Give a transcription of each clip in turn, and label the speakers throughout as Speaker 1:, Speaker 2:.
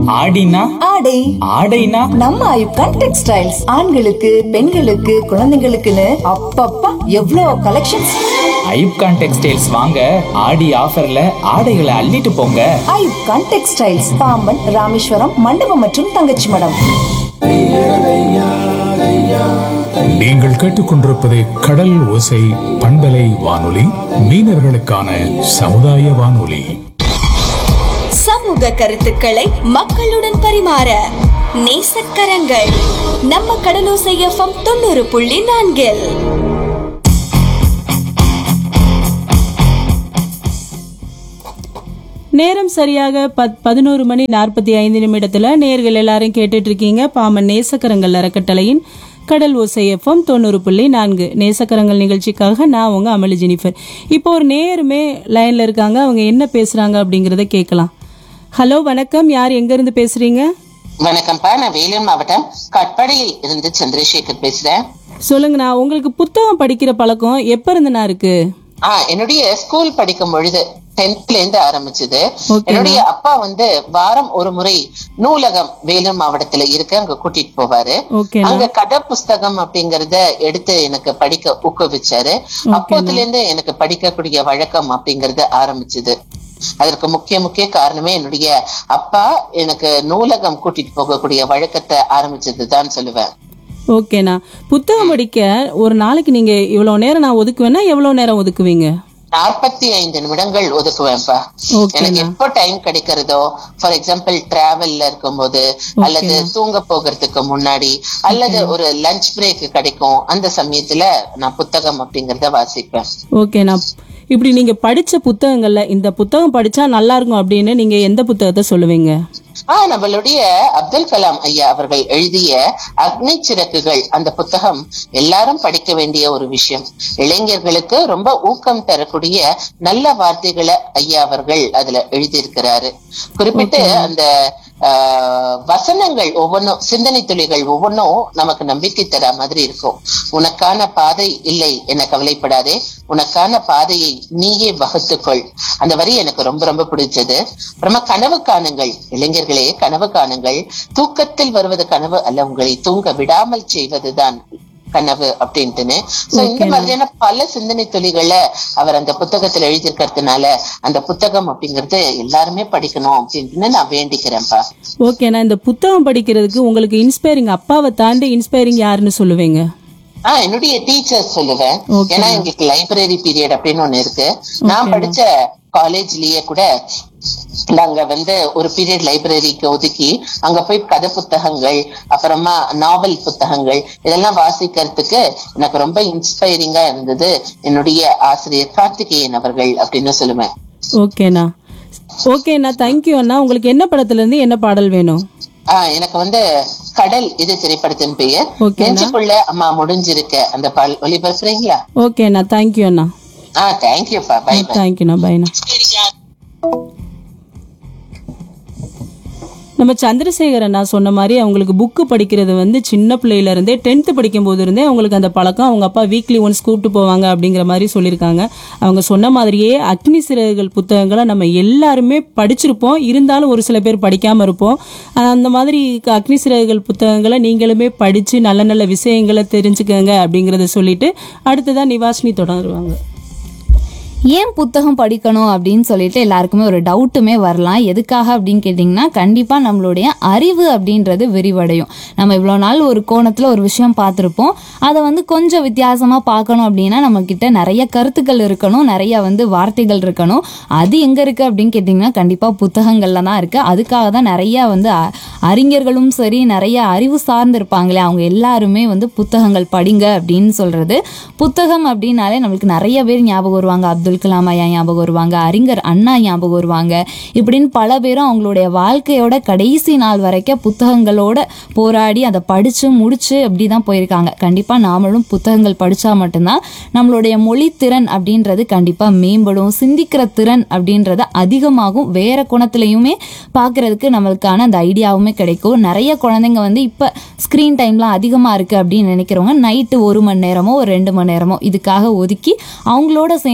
Speaker 1: ஆடினா
Speaker 2: ஆடை
Speaker 1: ஆடைனா
Speaker 2: நம்ம ஐப்கான் டெக்ஸ்டைல்ஸ் ஆண்களுக்கு பெண்களுக்கு குழந்தைங்களுக்குன்னு அப்பப்பா எவ்வளோ கலெக்ஷன்ஸ்
Speaker 1: ஐப்கான் டெக்ஸ்டைல்ஸ் வாங்க ஆடி ஆஃபர்ல ஆடைகளை அள்ளிட்டு போங்க
Speaker 2: ஐப்கான் டெக்ஸ்டைல்ஸ் பாம்பன் ராமேஸ்வரம் மண்டபம் மற்றும் தங்கச்சி மடம்
Speaker 3: நீங்கள் கேட்டுக்கொண்டிருப்பது கடல் ஓசை பண்பலை வானொலி மீனவர்களுக்கான சமுதாய வானொலி
Speaker 4: சமூக கருத்துக்களை மக்களுடன் பரிமாற நேசக்கரங்கள் நம்ம கடலோசை எஃப்எம் தொண்ணூறு புள்ளி நான்கில்
Speaker 5: நேரம் சரியாக பத் பதினோரு மணி நாற்பத்தி ஐந்து நிமிடத்துல நேர்கள் எல்லாரும் கேட்டுட்டு இருக்கீங்க பாமன் நேசக்கரங்கள் அறக்கட்டளையின் கடல் ஓசை எஃப்எம் தொண்ணூறு புள்ளி நான்கு நேசக்கரங்கள் நிகழ்ச்சிக்காக நான் உங்க அமளி ஜெனிஃபர் இப்போ ஒரு நேருமே லைன்ல இருக்காங்க அவங்க என்ன பேசுறாங்க அப்படிங்கறத கேட்கலாம் ஹலோ வணக்கம் யார் எங்க இருந்து பேசுறீங்க
Speaker 6: வணக்கம்ப்பா நான் வேலூர் மாவட்டம் கட்படையில் இருந்து சந்திரசேகர் பேசுறேன்
Speaker 5: சொல்லுங்கண்ணா உங்களுக்கு புத்தகம் படிக்கிற பழக்கம் எப்ப இருந்துண்ணா இருக்கு
Speaker 6: ஆ என்னுடைய ஸ்கூல் படிக்கும் பொழுது டென்த்ல இருந்து ஆரம்பிச்சது
Speaker 5: Okay.
Speaker 6: என்னுடைய அப்பா வந்து வாரம் ஒரு முறை நூலகம் வேலூர் மாவட்டத்துல இருக்கு அங்க கூட்டிட்டு போவாரு
Speaker 5: ஓகேண்ணா
Speaker 6: அங்க கதை புஸ்தகம் அப்படிங்கறத எடுத்து எனக்கு படிக்க ஊக்குவிச்சாரு அப்போதுல இருந்து எனக்கு படிக்கக்கூடிய வழக்கம் அப்படிங்கறது ஆரம்பிச்சது அதற்கு முக்கிய முக்கிய காரணமே என்னுடைய அப்பா எனக்கு நூலகம் கூட்டிட்டு போகக்கூடிய வழக்கத்தை ஆரம்பிச்சதுதான் சொல்லுவேன்
Speaker 5: ஓகேண்ணா புத்தகம் படிக்க ஒரு நாளைக்கு நீங்க இவ்வளவு நேரம் நான் ஒதுக்குவேன்னா எவ்வளவு நேரம் ஒதுக்குவீங்க
Speaker 6: நாற்பத்தி ஐந்து நிமிடங்கள் ஒதுக்குவேன்ப்பா
Speaker 5: Okay,
Speaker 6: எனக்கு எப்போ டைம் கிடைக்கிறதோ ஃபார் எக்ஸாம்பிள் டிராவல்ல இருக்கும்போது அல்லது தூங்க போகிறதுக்கு முன்னாடி அல்லது ஒரு லஞ்ச் பிரேக் கிடைக்கும் அந்த சமயத்துல நான் புத்தகம் அப்படிங்கறத வாசிப்பேன்
Speaker 5: ஓகேண்ணா இப்படி நீங்க படிச்ச புத்தகங்கள்ல இந்த புத்தகம் படிச்சா நல்லா இருக்கும் அப்படின்னு நீங்க எந்த புத்தகத்தை சொல்லுவீங்க
Speaker 6: ஆஹ் நம்மளுடைய அப்துல் கலாம் ஐயா அவர்கள் எழுதிய அக்னி சிறகுகள் அந்த புத்தகம் எல்லாரும் படிக்க வேண்டிய ஒரு விஷயம் இளைஞர்களுக்கு ரொம்ப ஊக்கம் தரக்கூடிய நல்ல வார்த்தைகளை ஐயா அவர்கள் அதுல எழுதியிருக்கிறாரு குறிப்பிட்டு அந்த ஆஹ், வசனங்கள் ஒவ்வொன்றும் சிந்தனை துளிகள் ஒவ்வொன்றும் நமக்கு நம்பிக்கை தர மாதிரி இருக்கும் உனக்கான பாதை இல்லை என கவலைப்படாதே உனக்கான பாதையை நீயே வகுத்துக்கொள் அந்த வரி எனக்கு ரொம்ப ரொம்ப பிடிச்சது அப்புறமா கனவு காணுங்கள் இளைஞர்களே கனவு காணுங்கள் தூக்கத்தில் வருவது கனவு அல்ல உங்களை தூங்க விடாமல் செய்வதுதான் கனவு அப்படின்ட்டுன்னு சோ இந்த மாதிரியான பல சிந்தனை துளிகளை அவர் அந்த புத்தகத்துல எழுதியிருக்கிறதுனால அந்த புத்தகம் அப்படிங்கறது எல்லாருமே படிக்கணும் அப்படின்ட்டு நான் வேண்டிக்கிறேன்ப்பா
Speaker 5: ஓகேண்ணா இந்த புத்தகம் படிக்கிறதுக்கு உங்களுக்கு இன்ஸ்பைரிங் அப்பாவை தாண்டி இன்ஸ்பைரிங் யாருன்னு சொல்லுவீங்க
Speaker 6: ஆஹ் என்னுடைய டீச்சர் சொல்லுவேன்
Speaker 5: Okay.
Speaker 6: ஏன்னா எங்களுக்கு லைப்ரரி பீரியட் அப்படின்னு ஒண்ணு இருக்கு நான் படிச்ச காலேஜ்லயே கூட நாங்க வந்து ஒரு பீரியட் லைப்ரரிக்கு ஒதுக்கி அங்க போய் கதை புத்தகங்கள் அப்புறமா நாவல் புத்தகங்கள் இதெல்லாம் வாசிக்கிறதுக்கு எனக்கு ரொம்ப இன்ஸ்பைரிங்கா இருந்தது என்னுடைய ஆசிரியர் கார்த்திகேயன் அவர்கள் அப்படின்னு சொல்லுவேன்
Speaker 5: ஓகேண்ணா ஓகேண்ணா தேங்க்யூ அண்ணா உங்களுக்கு என்ன படத்துல இருந்து என்ன பாடல் வேணும்
Speaker 6: ஆஹ் எனக்கு வந்து கடல் இது திரைப்படத்தின் பெயர்
Speaker 5: Okay,
Speaker 6: நெஞ்சுக்குள்ள அம்மா முடிஞ்சிருக்க அந்த பால் ஒளிபரப்புறீங்களா
Speaker 5: ஓகேண்ணா தேங்க்யூ அண்ணா
Speaker 6: ஆஹ் தேங்க்யூப்பா பை பை
Speaker 5: தேங்க்யூண்ணா பைண்ணா நம்ம சந்திரசேகர் அண்ணா சொன்ன மாதிரி அவங்களுக்கு புக்கு படிக்கிறது வந்து சின்ன பிள்ளையில இருந்தே டென்த்து படிக்கும் போது இருந்தே அவங்களுக்கு அந்த பழக்கம் அவங்க அப்பா வீக்லி ஒன்ஸ் கூப்பிட்டு போவாங்க அப்படிங்கிற மாதிரி சொல்லியிருக்காங்க அவங்க சொன்ன மாதிரியே அக்னி சிறகுகள் புத்தகங்களை நம்ம எல்லாருமே படிச்சிருப்போம் இருந்தாலும் ஒரு சில பேர் படிக்காம இருப்போம் ஆஹ் அந்த மாதிரி க- அக்னி சிறகுகள் புத்தகங்களை நீங்களுமே படிச்சு நல்ல நல்ல விஷயங்களை தெரிஞ்சுக்கங்க அப்படிங்கறத சொல்லிட்டு அடுத்ததான் நிவாசினி தொடருவாங்க
Speaker 7: ஏன் புத்தகம் படிக்கணும் அப்படின்னு சொல்லிட்டு எல்லாருக்குமே ஒரு டவுட்டுமே வரலாம் எதுக்காக அப்படின்னு கேட்டிங்கன்னா கண்டிப்பாக நம்மளுடைய அறிவு அப்படின்றது விரிவடையும் நம்ம இவ்வளோ நாள் ஒரு கோணத்தில் ஒரு விஷயம் பார்த்துருப்போம் அதை வந்து கொஞ்சம் வித்தியாசமாக பார்க்கணும் அப்படின்னா நம்மக்கிட்ட நிறைய கருத்துக்கள் இருக்கணும் நிறைய வந்து வார்த்தைகள் இருக்கணும் அது எங்கே இருக்குது அப்படின்னு கேட்டிங்கன்னா கண்டிப்பாக புத்தகங்களில் தான் இருக்குது அதுக்காக தான் நிறைய வந்து அ- அறிஞர்களும் சரி நிறைய அறிவு சார்ந்து இருப்பாங்களே அவங்க எல்லாருமே வந்து புத்தகங்கள் படிங்க அப்படின்னு சொல்கிறது புத்தகம் அப்படின்னாலே நம்மளுக்கு நிறைய பேர் ஞாபகம் வருவாங்க அப்துல் கலாம் ஐயா ஞாபகம் வருவாங்க அறிஞர் அண்ணா ஞாபகம் வருவாங்க இப்படின்னு பல பேரும் அவங்களுடைய வாழ்க்கையோட கடைசி நாள் வரைக்கும் புத்தகங்களோட போராடி அதை படித்து முடிச்சு அப்படி தான் போயிருக்காங்க கண்டிப்பாக நாமளும் புத்தகங்கள் படித்தா மட்டும்தான் நம்மளுடைய மொழி திறன் அப்படின்றது கண்டிப்பாக மேம்படும் சிந்திக்கிற திறன் அப்படின்றது அதிகமாகும் வேற குணத்துலையுமே பார்க்கறதுக்கு நம்மளுக்கான அந்த ஐடியாவுமே கிடைக்கும் நிறைய குழந்தைங்க வந்து இப்போ ஸ்க்ரீன் டைம்லாம் அதிகமாக இருக்குது அப்படின்னு நினைக்கிறவங்க நைட்டு ஒரு மணி நேரமோ ஒரு ரெண்டு மணி நேரமோ இதுக்காக ஒதுக்கி அவங்களோட சேர்ந்து நம்மளும்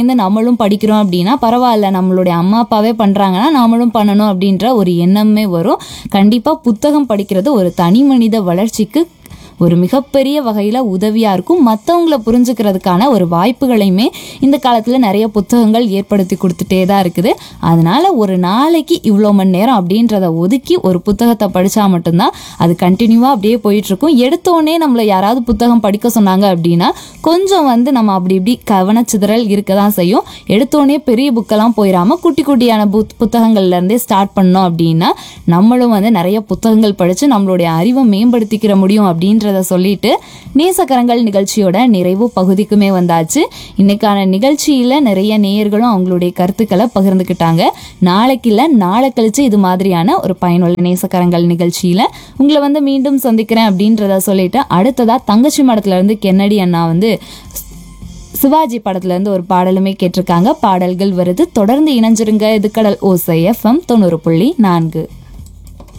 Speaker 7: நம்மளும் படிக்கிறோம் அப்படின்னா பரவாயில்ல நம்மளுடைய அம்மா அப்பாவே பண்றாங்கன்னா நாமளும் பண்ணணும் அப்படின்ற ஒரு எண்ணமே வரும் கண்டிப்பா புத்தகம் படிக்கிறது ஒரு தனி மனித வளர்ச்சிக்கு ஒரு மிகப்பெரிய வகையில் உதவியாக இருக்கும் மற்றவங்கள புரிஞ்சுக்கிறதுக்கான ஒரு வாய்ப்புகளையுமே இந்த காலத்தில் நிறைய புத்தகங்கள் ஏற்படுத்தி கொடுத்துட்டே தான் இருக்குது அதனால ஒரு நாளைக்கு இவ்வளோ மணி நேரம் அப்படின்றத ஒதுக்கி ஒரு புத்தகத்தை படித்தா மட்டும்தான் அது கண்டினியூவாக அப்படியே போயிட்டுருக்கும் எடுத்தோடனே நம்மளை யாராவது புத்தகம் படிக்க சொன்னாங்க அப்படின்னா கொஞ்சம் வந்து நம்ம அப்படி இப்படி கவனச்சிதறல் இருக்க தான் செய்யும் எடுத்தோடனே பெரிய புக்கெல்லாம் போயிடாம குட்டி குட்டியான புத் புத்தகங்கள்ல இருந்தே ஸ்டார்ட் பண்ணோம் அப்படின்னா நம்மளும் வந்து நிறைய புத்தகங்கள் படித்து நம்மளுடைய அறிவை மேம்படுத்திக்கிற முடியும் அப்படின்றத சொல்லிட்டு நேசக்கரங்கள் நிகழ்ச்சியோட நிறைவு பகுதிக்குமே வந்தாச்சு இன்னைக்கான நிகழ்ச்சியில் நிறைய நேயர்களும் அவங்களுடைய கருத்துக்களை பகிர்ந்துக்கிட்டாங்க நாளைக்கு இல்லை நாளை கழிச்சு இது மாதிரியான ஒரு பயனுள்ள நேசக்கரங்கள் நிகழ்ச்சியில் உங்களை வந்து மீண்டும் சந்திக்கிறேன் அப்படின்றத சொல்லிட்டு அடுத்ததா தங்கச்சி மடத்துல இருந்து கென்னடி அண்ணா வந்து சிவாஜி படத்துல இருந்து ஒரு பாடலுமே கேட்டிருக்காங்க பாடல்கள் வருது தொடர்ந்து இணைஞ்சிருங்க இது கடல் ஓசை எஃப்எம் தொண்ணூறு புள்ளி நான்கு